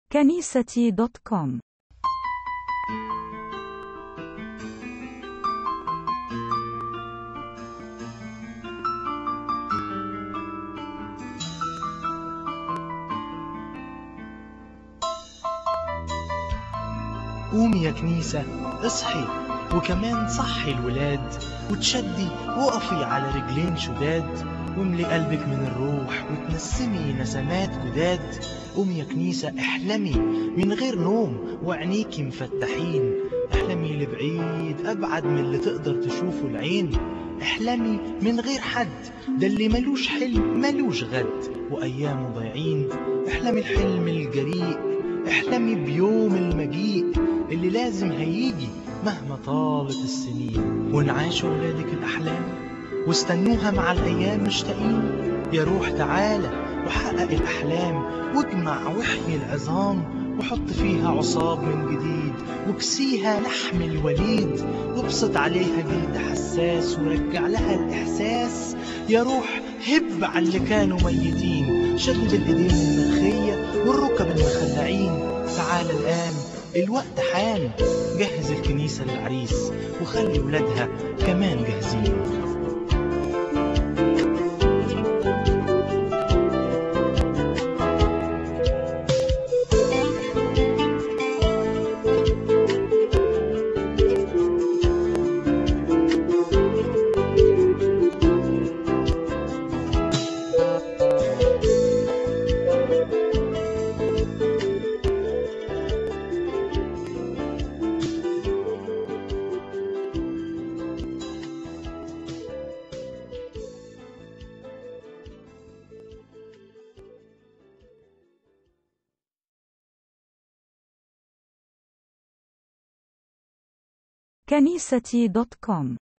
كنيستي دوت كوم قومي يا كنيسة اصحي وكمان صحي الولاد وتشدي وقفي على رجلين شداد واملي قلبك من الروح وتنسمي نسمات جداد قومي يا كنيسة احلمي من غير نوم وعينيكي مفتحين احلمي لبعيد ابعد من اللي تقدر تشوفه العين احلمي من غير حد ده اللي ملوش حلم ملوش غد وايامه ضايعين احلمي الحلم الجريء احلمي بيوم المجيء اللي لازم هيجي مهما طالت السنين وانعاشوا ولادك الأحلام واستنوها مع الأيام مشتاقين يا روح تعالى وحقق الأحلام واجمع وحي العظام وحط فيها عصاب من جديد وكسيها لحم الوليد وابسط عليها جلد حساس ورجع لها الإحساس يا روح هب على اللي كانوا ميتين شد الإيدين المرخية والركب المخلعين تعال الآن الوقت حان جهز الكنيسة للعريس وخلي ولادها كمان جاهزين كنيستي دوت كوم